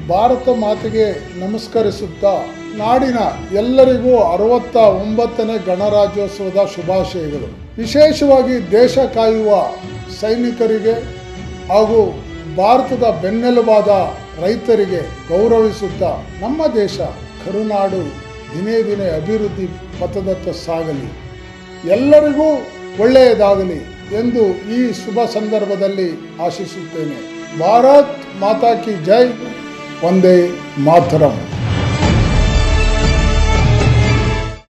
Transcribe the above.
ಭಾರತ ಮಾತೆಗೆ ನಮಸ್ಕರಿಸುತ್ತಾ ನಾಡಿನ ಎಲ್ಲರಿಗೂ ಅರವತ್ತ ಒಂಬತ್ತನೇ ಗಣರಾಜ್ಯೋತ್ಸವದ ಶುಭಾಶಯಗಳು ವಿಶೇಷವಾಗಿ ದೇಶ ಕಾಯುವ ಸೈನಿಕರಿಗೆ ಹಾಗೂ ಭಾರತದ ಬೆನ್ನೆಲುಬಾದ ರೈತರಿಗೆ ಗೌರವಿಸುತ್ತಾ ನಮ್ಮ ದೇಶ ಕರುನಾಡು ದಿನೇ ದಿನೇ ಅಭಿವೃದ್ಧಿ ಪಥದತ್ತ ಸಾಗಲಿ ಎಲ್ಲರಿಗೂ ಒಳ್ಳೆಯದಾಗಲಿ ಎಂದು ಈ ಶುಭ ಸಂದರ್ಭದಲ್ಲಿ ಆಶಿಸುತ್ತೇನೆ ಭಾರತ್ ಮಾತಾ ಕಿ ಜೈ ಒಂದೇ ಮಾತರಂ